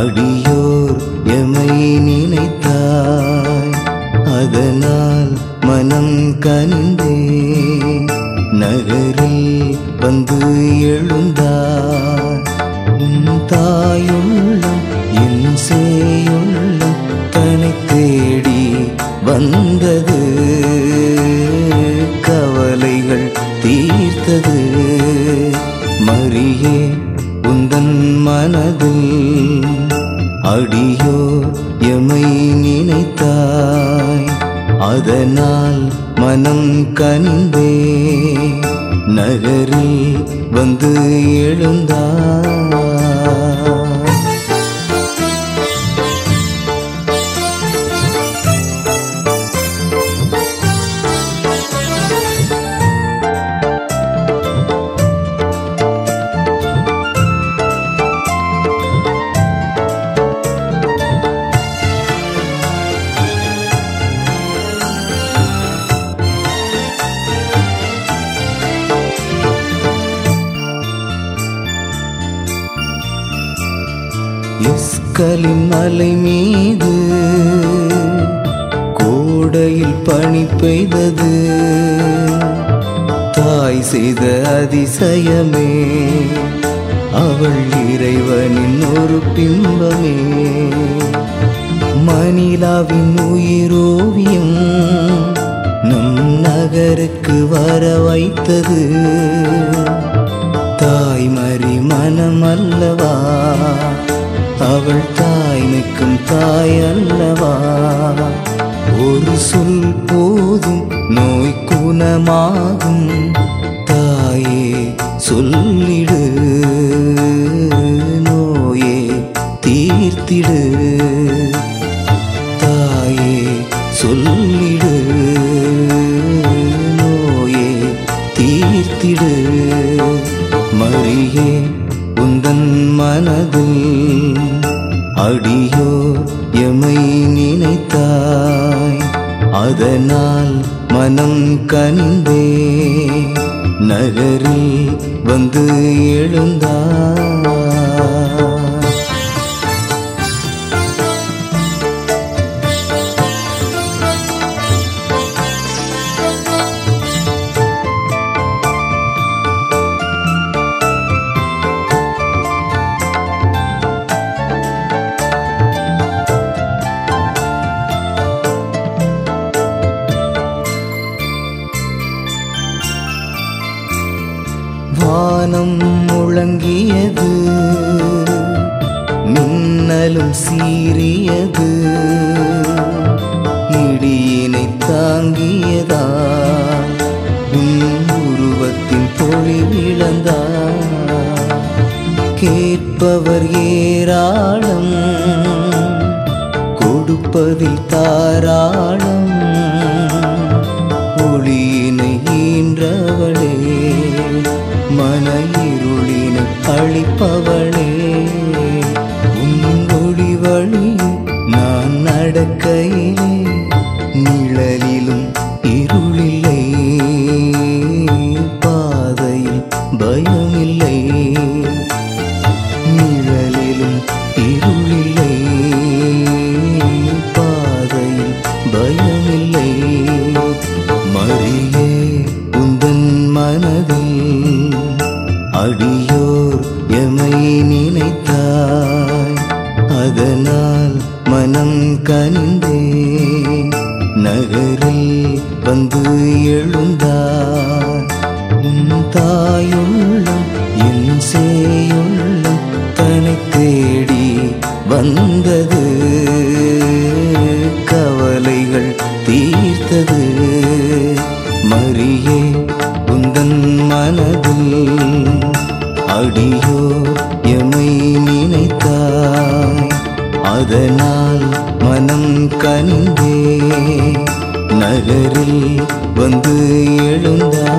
அடியோர் எமை நினைத்தாய் அதனால் மனம் கனிந்தே நகரில் வந்து எழுந்தாய் உன் தாயுள்ளம் என் சேயுள்ளம் தனை தேடி வந்தது கவலைகள் தீர்த்தது மரியே உந்தன் மனதில் அடியோ எமை நினைத்தாய் அதனால் மனம் கனிந்தே நகரில் வந்து எழுந்தாய் இஸ்கலின் மலை மீது கோடையில் பனி பெய்தது தாய் செய்த அதிசயமே அவள் இறைவனின் ஒரு பிம்பமே மணிலாவின் உயிரோவியம் நம் நகருக்கு வர வைத்தது தாய்மறி மனம் அல்லவா அவள் தாய் நிற்கும் தாய் அல்லவா ஒரு சொல் போதும் நோய் குணமாகும் தாயே சொல்லிடு நோயே தீர்த்திடு தாயே சொல்லிடு நோயே தீர்த்திடு மரியே உந்தன் மனதில் அடியோ எமை நினைத்தாய் அதனால் மனம் கனிந்தே நகரில் வந்து எழுந்தாய் வானம் முழங்கியது மின்னலும் சீறியது இடியினை தாங்கியதா உன் உருவத்தின் பொழிவிழந்தா கேட்பவர் ஏராளம் கொடுப்பதில் தாராளம் ஒளியினை ஈன்றவளே மன இருளினை அழிப்பவளே உன் ஒளி வழி நான் நடக்கையிலே நிழலிலும் இருளில்லை பாதையில் பயமில்லை நிழலிலும் இருளில்லை பாதையில் பயமில்லை மரியே உந்தன் மனதில் அடியோர் எமை நினைத்தாய் அதனால் மனம் கனிந்தே நகரில் வந்து எழுந்தாய் உன் தாயுள்ளம் என் சேயுள்ளம் தனை தேடி வந்தது கவலைகள் தீர்த்தது மரியே உந்தன் மனதில் அடியோ எமை நினைத்தாய் அதனால் மனம் கனிந்தே நகரில் வந்து எழுந்தாய்